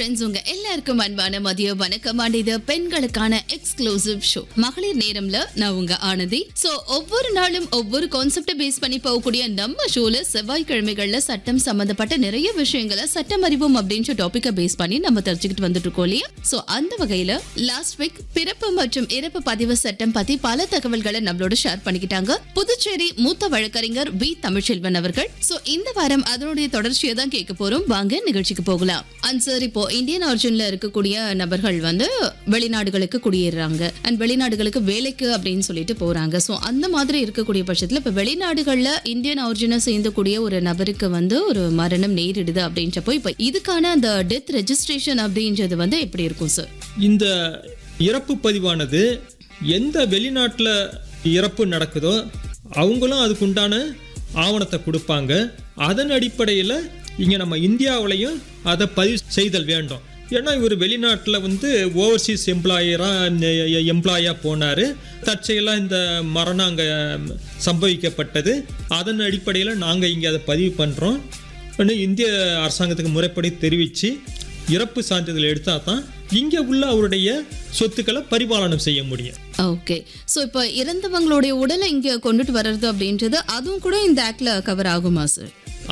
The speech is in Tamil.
ஃப்ரெண்ட்ஸ் உங்க எல்லாருக்கும் அன்பான மதிய வணக்கம் and இது பெண்களுக்கான எக்ஸ்க்ளூசிவ் ஷோ மகளிர் நேரம்ல நான் உங்க ஆனந்தி சோ ஒவ்வொரு நாளும் ஒவ்வொரு கான்செப்டை பேஸ் பண்ணி போகக்கூடிய நம்ம ஷோல செவ்வாய்க்கிழமைகள்ல சட்டம் சம்பந்தப்பட்ட நிறைய விஷயங்களை சட்டம் அறிவோம் அப்படின்ற டாபிக்கை பேஸ் பண்ணி நம்ம தெரிஞ்சுக்கிட்டு வந்துட்டு இருக்கோம் இல்லையா சோ அந்த வகையில லாஸ்ட் வீக் பிறப்பு மற்றும் இறப்பு பதிவு சட்டம் பத்தி பல தகவல்களை நம்மளோட ஷேர் பண்ணிக்கிட்டாங்க புதுச்சேரி மூத்த வழக்கறிஞர் வி தமிழ்ச்செல்வன் அவர்கள் சோ இந்த வாரம் அதனுடைய தொடர்ச்சியை தான் கேட்க போறோம் வாங்க நிகழ்ச்சிக்கு போகலாம் அண்ட் சார் இப்போ இந்தியன் ஆரிஜின்ல இருக்கக்கூடிய நபர்கள் வந்து வெளிநாடுகளுக்கு குடியேறாங்க அண்ட் வெளிநாடுகளுக்கு வேலைக்கு அப்படின்னு சொல்லிட்டு போறாங்க சோ அந்த மாதிரி இருக்கக்கூடிய பட்சத்துல இப்ப வெளிநாடுகள்ல இந்தியன் ஆரிஜினை சேர்ந்தக்கூடிய ஒரு நபருக்கு வந்து ஒரு மரணம் நேரிடுது அப்படின்றப்போ இப்ப இதுக்கான அந்த டெத் ரெஜிஸ்ட்ரேஷன் அப்படின்றது வந்து எப்படி இருக்கும் சார் இந்த இறப்பு பதிவானது எந்த வெளிநாட்டில் இறப்பு நடக்குதோ அவங்களும் அதுக்குண்டான ஆவணத்தை கொடுப்பாங்க அதன் அடிப்படையில் இங்கே நம்ம இந்தியாவிலையும் அதை பதிவு செய்தல் வேண்டும் ஏன்னா இவர் வெளிநாட்டில் வந்து ஓவர்சீஸ் எம்ப்ளாயராக எம்ப்ளாயாக போனார் தற்செயலாக இந்த மரணம் அங்கே சம்பவிக்கப்பட்டது அதன் அடிப்படையில் நாங்கள் இங்கே அதை பதிவு பண்ணுறோம் இந்திய அரசாங்கத்துக்கு முறைப்படி தெரிவித்து இறப்பு சான்றிதழ் எடுத்தால் தான் இங்கே உள்ள அவருடைய சொத்துக்களை பரிபாலனம் செய்ய முடியும் ஓகே சோ இப்போ இறந்தவங்களுடைய உடலை இங்க கொண்டுட்டு வர்றது அப்படின்றது அதுவும் கூட இந்த ஆக்ட்ல கவர் ஆகுமா சார்